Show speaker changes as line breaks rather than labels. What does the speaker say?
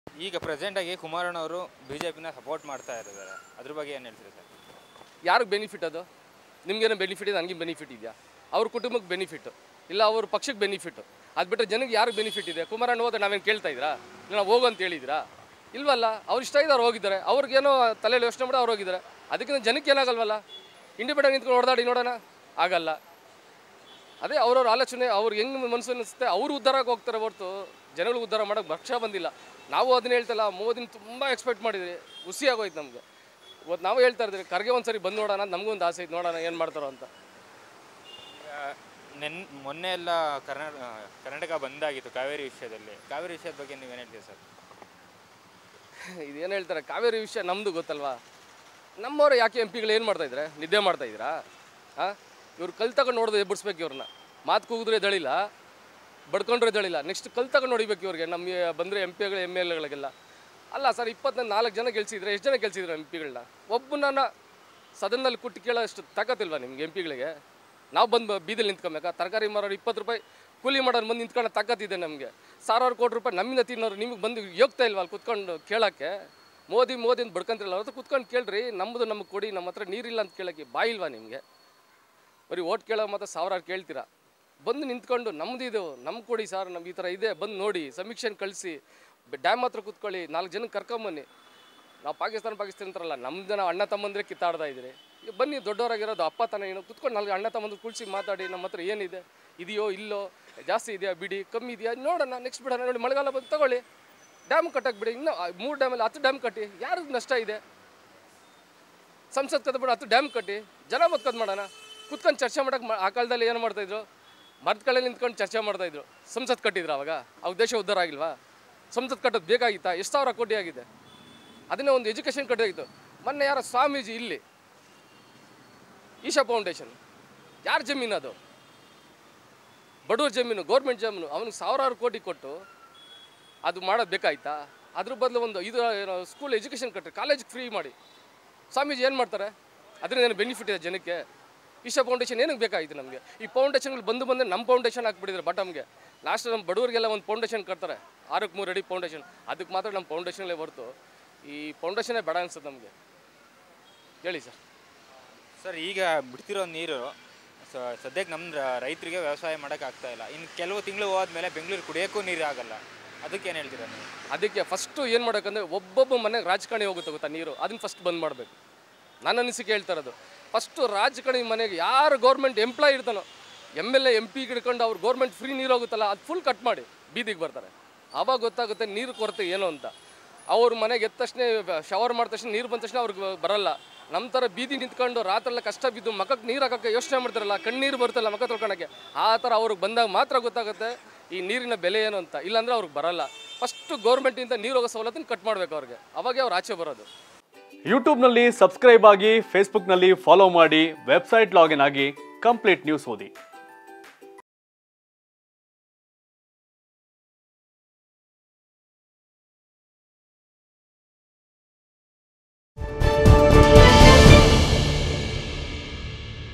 ಈಗ ಪ್ರೆಸೆಂಟಾಗಿ ಕುಮಾರಣ್ಣ ಅವರು B J ಪಿನ ಸಪೋರ್ಟ್ ಮಾಡ್ತಾ ಇದ್ದಾರೆ ಅದ್ರ ಬಗ್ಗೆ ಏನು ಹೇಳ್ತೀರಿ ಸರ್
ಯಾರಿಗೆ ಬೆನಿಫಿಟ್ ಅದು ನಿಮ್ಗೇನೋ ಬೆನಿಫಿಟ್ ಇದೆ ನನಗೆ ಬೆನಿಫಿಟ್ ಇದೆಯಾ ಅವ್ರ ಕುಟುಂಬಕ್ಕೆ ಬೆನಿಫಿಟ್ ಇಲ್ಲ ಅವ್ರ ಪಕ್ಷಕ್ಕೆ ಬೆನಿಫಿಟ್ ಅದು ಬಿಟ್ಟರೆ ಜನಕ್ಕೆ ಯಾರಿಗೆ ಬೆನಿಫಿಟ್ ಇದೆ ಕುಮಾರಣ್ಣ ಹೋದ್ರೆ ನಾವೇನು ಕೇಳ್ತಾ ಇದ್ರಾ ಇಲ್ಲ ನಾವು ಹೋಗು ಅಂತ ಹೇಳಿದ್ರಾ ಇಲ್ವಲ್ಲ ಅವ್ರು ಇಷ್ಟ ಇದ್ದಾರೆ ಹೋಗಿದ್ದಾರೆ ಅವ್ರಿಗೇನೋ ತಲೆಯಲ್ಲಿ ಯೋಚನೆ ಮಾಡಿ ಅವ್ರು ಹೋಗಿದ್ದಾರೆ ಅದಕ್ಕಿಂತ ಜನಕ್ಕೆ ಏನಾಗಲ್ವಲ್ಲ ಇಂಡಿಪೆಂಡೆಂಟ್ ನಿಂತ್ಕೊಂಡು ಹೊಡೆದಾಡಿ ನೋಡೋಣ ಆಗಲ್ಲ ಅದೇ ಅವ್ರವ್ರ ಆಲೋಚನೆ ಅವ್ರಿಗೆ ಹೆಂಗೆ ಮನಸ್ಸು ಅನಿಸುತ್ತೆ ಅವ್ರು ಉದ್ಧಾರಕ್ಕೆ ಹೋಗ್ತಾರೆ ಹೊರತು ಜನಗಳು ಉದ್ಧಾರ ಮಾಡೋಕ್ಕೆ ಪಕ್ಷ ಬಂದಿಲ್ಲ ನಾವು ಅದನ್ನ ಹೇಳ್ತಲ್ಲ ಮೋದಿನ ತುಂಬ ಎಕ್ಸ್ಪೆಕ್ಟ್ ಮಾಡಿದ್ವಿ ಖುಷಿ ಆಗೋಯ್ತು ನಮಗೆ ಇವತ್ತು ನಾವು ಹೇಳ್ತಾ ಇದ್ರಿ ಖರ್ಗೆ ಒಂದ್ಸರಿ ಬಂದು ನೋಡೋಣ ನಮಗೂ ಒಂದು ಆಸೆ ಐತೆ ನೋಡೋಣ ಏನು ಮಾಡ್ತಾರೋ ಅಂತ
ನೆನ್ ಮೊನ್ನೆ ಎಲ್ಲ ಕರ್ನಾಟಕ ಕರ್ನಾಟಕ ಬಂದಾಗಿತ್ತು ಕಾವೇರಿ ವಿಷಯದಲ್ಲಿ ಕಾವೇರಿ ವಿಷಯದ ಬಗ್ಗೆ ನೀವೇನು ಹೇಳ್ತೀರಿ ಸರ್
ಇದೇನು ಹೇಳ್ತಾರೆ ಕಾವೇರಿ ವಿಷಯ ನಮ್ಮದು ಗೊತ್ತಲ್ವಾ ನಮ್ಮವ್ರು ಯಾಕೆ ಎಂ ಪಿಗಳು ಏನು ಮಾಡ್ತಾ ಇದ್ದಾರೆ ನಿದ್ದೆ ಮಾಡ್ತಾ ಇದ್ದೀರಾ ಹಾಂ ಇವ್ರು ಕಲ್ ತಗೊಂಡು ನೋಡೋದು ಎಬ್ಬರಿಸ್ಬೇಕು ಇವ್ರನ್ನ ಮಾತು ಕೂಗಿದ್ರೆ ಎದಳಿಲ್ಲ ಬಡ್ಕೊಂಡ್ರೆ ಎದಳಿಲ್ಲ ನೆಕ್ಸ್ಟ್ ಕಲ್ ತಗೊಂಡು ನೋಡಿಬೇಕು ಇವ್ರಿಗೆ ನಮ್ಮ ಬಂದರೆ ಎಂ ಪಿಗಳು ಎಮ್ ಎಲ್ ಎಗಳಿಗೆಲ್ಲ ಅಲ್ಲ ಸರ್ ಇಪ್ಪತ್ತ ನಾಲ್ಕು ಜನ ಗೆಲ್ಸಿದ್ರೆ ಎಷ್ಟು ಜನ ಗೆಲ್ಸಿದ್ರು ಎಂ ಪಿಗಳನ್ನ ಒಬ್ಬನನ್ನ ಸದನದಲ್ಲಿ ಕುಟ್ಟಿ ಕೇಳೋಷ್ಟು ತಾಕತ್ತಿಲ್ವಾ ನಿಮ್ಗೆ ಎಂ ಪಿಗಳಿಗೆ ನಾವು ಬಂದು ಬೀದಿಲಿ ನಿಂತ್ಕೊಬೇಕಾ ತರಕಾರಿ ಮಾರೋರು ಇಪ್ಪತ್ತು ರೂಪಾಯಿ ಕೂಲಿ ಮಾಡೋರು ಬಂದು ನಿಂತ್ಕೊಳ್ಳೋ ತಾಕತ್ತಿದೆ ನಮಗೆ ಸಾವಿರಾರು ಕೋಟಿ ರೂಪಾಯಿ ನಮ್ಮಿಂದ ತಿನ್ನೋರು ನಿಮಗೆ ಬಂದು ಯೋಗ್ತಾ ಇಲ್ವಾ ಅಲ್ಲಿ ಕುತ್ಕೊಂಡು ಕೇಳೋಕ್ಕೆ ಮೋದಿ ಮೋದಿ ಅಂತ ಬಡ್ಕೊಂತಿರಲ್ಲ ಅವ್ರ ಹತ್ರ ಕುತ್ಕೊಂಡು ಕೇಳ್ರಿ ನಮ್ಮದು ನಮಗೆ ಕೊಡಿ ನಮ್ಮ ಹತ್ರ ನೀರಿಲ್ಲ ಅಂತ ಕೇಳೋಕ್ಕೆ ಬಾಯಿಲ್ವಾ ನಿಮಗೆ ಬರೀ ಓಟ್ ಕೇಳೋ ಮಾತ್ರ ಸಾವಿರಾರು ಕೇಳ್ತೀರಾ ಬಂದು ನಿಂತ್ಕೊಂಡು ನಮ್ದು ಇದು ನಮ್ಗೆ ಕೊಡಿ ಸರ್ ನಮ್ಗೆ ಈ ಥರ ಇದೆ ಬಂದು ನೋಡಿ ಸಮೀಕ್ಷೆನ ಕಳಿಸಿ ಡ್ಯಾಮ್ ಹತ್ರ ಕೂತ್ಕೊಳ್ಳಿ ನಾಲ್ಕು ಜನಕ್ಕೆ ಕರ್ಕೊಂಬನ್ನಿ ನಾವು ಪಾಕಿಸ್ತಾನ ಪಾಕಿಸ್ತಾನ ಅಂತಾರಲ್ಲ ನಮ್ಮ ಜನ ಅಣ್ಣ ತಮ್ಮಂದ್ರೆ ಕಿತ್ತಾಡ್ತಾ ಇದ್ದೀರಿ ಈಗ ಬನ್ನಿ ದೊಡ್ಡವರಾಗಿರೋದು ಅಪ್ಪ ತಾನೇ ಏನು ಕುತ್ಕೊಂಡು ನಾಲ್ಕು ಅಣ್ಣ ತಮ್ಮಂದ್ರೆ ಕುಳಿಸಿ ಮಾತಾಡಿ ನಮ್ಮ ಹತ್ರ ಏನಿದೆ ಇದೆಯೋ ಇಲ್ಲೋ ಜಾಸ್ತಿ ಇದೆಯಾ ಬಿಡಿ ಕಮ್ಮಿ ಇದೆಯಾ ನೋಡೋಣ ನೆಕ್ಸ್ಟ್ ಬಿಡೋಣ ನೋಡಿ ಮಳೆಗಾಲ ಬಂದು ತಗೊಳ್ಳಿ ಡ್ಯಾಮ್ ಕಟ್ಟಕ್ಕೆ ಬಿಡಿ ಇನ್ನೂ ಮೂರು ಡ್ಯಾಮಲ್ಲಿ ಹತ್ತು ಡ್ಯಾಮ್ ಕಟ್ಟಿ ಯಾರಿಗೆ ನಷ್ಟ ಇದೆ ಸಂಸತ್ ಕದ್ಬಿಟ್ಟು ಹತ್ತು ಡ್ಯಾಮ್ ಕಟ್ಟಿ ಜನ ಬದುಕೋದು ಮಾಡೋಣ ಕುತ್ಕೊಂಡು ಚರ್ಚೆ ಮಾಡಕ್ಕೆ ಆ ಕಾಲದಲ್ಲಿ ಏನು ಮಾಡ್ತಾಯಿದ್ರು ಮರದ ಕಡೆ ನಿಂತ್ಕೊಂಡು ಚರ್ಚೆ ಮಾಡ್ತಾಯಿದ್ರು ಸಂಸತ್ ಕಟ್ಟಿದ್ರು ಅವಾಗ ಅವಾಗ ದೇಶ ಉದ್ಧಾರ ಆಗಿಲ್ವಾ ಸಂಸತ್ ಕಟ್ಟೋದು ಬೇಕಾಗಿತ್ತಾ ಎಷ್ಟು ಸಾವಿರ ಕೋಟಿ ಆಗಿದೆ ಅದನ್ನೇ ಒಂದು ಎಜುಕೇಷನ್ ಕಟ್ಟೋಗಿತ್ತು ಮೊನ್ನೆ ಯಾರೋ ಸ್ವಾಮೀಜಿ ಇಲ್ಲಿ ಈಶಾ ಫೌಂಡೇಶನ್ ಯಾರ ಜಮೀನು ಅದು ಬಡವ್ರ ಜಮೀನು ಗೌರ್ಮೆಂಟ್ ಜಮೀನು ಅವನಿಗೆ ಸಾವಿರಾರು ಕೋಟಿ ಕೊಟ್ಟು ಅದು ಮಾಡೋದು ಬೇಕಾಯ್ತಾ ಅದ್ರ ಬದಲು ಒಂದು ಇದು ಏನೋ ಸ್ಕೂಲ್ ಎಜುಕೇಷನ್ ಕಟ್ಟಿ ಕಾಲೇಜಿಗೆ ಫ್ರೀ ಮಾಡಿ ಸ್ವಾಮೀಜಿ ಏನು ಮಾಡ್ತಾರೆ ಅದರಿಂದ ಏನು ಬೆನಿಫಿಟ್ ಇದೆ ಜನಕ್ಕೆ ಈಶಾ ಫೌಂಡೇಶನ್ ಏನಕ್ಕೆ ಬೇಕಾಗಿತ್ತು ನಮಗೆ ಈ ಫೌಂಡೇಶನ್ಗಳು ಬಂದು ಬಂದು ನಮ್ಮ ಫೌಂಡೇಶನ್ ಹಾಕ್ಬಿಟ್ಟಿದ್ರು ಬಾಟಮ್ಗೆ ಲಾಸ್ಟ್ ನಮ್ಮ ಬಡವರಿಗೆಲ್ಲ ಒಂದು ಫೌಂಡೇಶನ್ ಕಟ್ತಾರೆ ಆರಕ್ಕೆ ಮೂರು ಅಡಿ ಫೌಂಡೇಶನ್ ಅದಕ್ಕೆ ಮಾತ್ರ ನಮ್ಮ ಫೌಂಡೇಶನ್ಲೇ ಹೊರ್ತು ಈ ಫೌಂಡೇಶನೇ ಬೇಡ ಅನ್ಸುತ್ತೆ ನಮಗೆ ಹೇಳಿ ಸರ್
ಸರ್ ಈಗ ಬಿಡ್ತಿರೋ ನೀರು ಸ- ಸದ್ಯಕ್ಕೆ ನಮ್ಮ ರೈತರಿಗೆ ವ್ಯವಸಾಯ ಮಾಡೋಕೆ ಆಗ್ತಾ ಇಲ್ಲ ಇನ್ನು ಕೆಲವು ತಿಂಗಳು ಹೋದ್ಮೇಲೆ ಬೆಂಗಳೂರು ಕುಡಿಯೋಕ್ಕೂ ನೀರು ಆಗಲ್ಲ ಅದಕ್ಕೆ ಏನು ಹೇಳ್ತೀರಾ ನೀವು
ಅದಕ್ಕೆ ಫಸ್ಟು ಏನು ಮಾಡ್ಬೇಕಂದ್ರೆ ಒಬ್ಬೊಬ್ಬ ಮನೆಗೆ ರಾಜಕಾರಣಿ ಹೋಗುತ್ತೆ ಗೊತ್ತಾ ನೀರು ಅದನ್ನ ಫಸ್ಟ್ ಬಂದ್ ಮಾಡಬೇಕು ನನ್ನ ಅನಿಸಿಕೆ ಹೇಳ್ತಾ ಇರೋದು ಫಸ್ಟು ರಾಜಕಾರಣಿ ಮನೆಗೆ ಯಾರು ಗೌರ್ಮೆಂಟ್ ಎಂಪ್ಲಾಯ್ ಇರ್ತಾನೋ M L A M P ಹಿಡ್ಕೊಂಡು ಅವ್ರು ಗೌರ್ಮೆಂಟ್ ಫ್ರೀ ನೀರು ಹೋಗುತ್ತಲ್ಲ ಅದು ಫುಲ್ ಕಟ್ ಮಾಡಿ ಬೀದಿಗೆ ಬರ್ತಾರೆ ಆವಾಗ ಗೊತ್ತಾಗುತ್ತೆ ನೀರು ಕೊರತೆ ಏನು ಅಂತ ಅವ್ರ ಮನೆಗೆ ಎದ್ದ ತಕ್ಷಣ ಶವರ್ ಮಾಡಿದ ತಕ್ಷಣ ನೀರು ಬಂದ ತಕ್ಷಣ ಅವ್ರಿಗೆ ಬರಲ್ಲ ನಮ್ಮ ಥರ ಬೀದಿ ನಿಂತ್ಕೊಂಡು ರಾತ್ರೆಲ್ಲ ಕಷ್ಟ ಬಿದ್ದು ಮಕ್ಕಕ್ಕೆ ನೀರು ಹಾಕೋಕ್ಕೆ ಯೋಚನೆ ಮಾಡ್ತಾರಲ್ಲ ಕಣ್ಣೀರು ಬರ್ತಲ್ಲ ಮಕ್ಕ ತೊಳ್ಕೊಳಕ್ಕೆ ಆ ಥರ ಅವ್ರಿಗೆ ಬಂದಾಗ ಮಾತ್ರ ಗೊತ್ತಾಗುತ್ತೆ ಈ ನೀರಿನ ಬೆಲೆ ಏನು ಅಂತ ಇಲ್ಲಾಂದ್ರೆ ಅವ್ರಿಗೆ ಬರಲ್ಲ ಫಸ್ಟು ಗೌರ್ಮೆಂಟಿಂದ ನೀರು ಹೋಗೋ ಸವಲತ್ತನ್ನು ಕಟ್ ಮಾಡಬೇಕು ಅವ್ರಿಗೆ ಅವಾಗೆ ಅವ್ರು ಆಚೆ ಬರೋದು
ಯೂಟ್ಯೂಬ್ನಲ್ಲಿ ಸಬ್ಸ್ಕ್ರೈಬ್ ಆಗಿ ಫೇಸ್ಬುಕ್ನಲ್ಲಿ ಫಾಲೋ ಮಾಡಿ ವೆಬ್ಸೈಟ್ ಲಾಗಿನ್ ಆಗಿ ಕಂಪ್ಲೀಟ್ ನ್ಯೂಸ್ ಓದಿ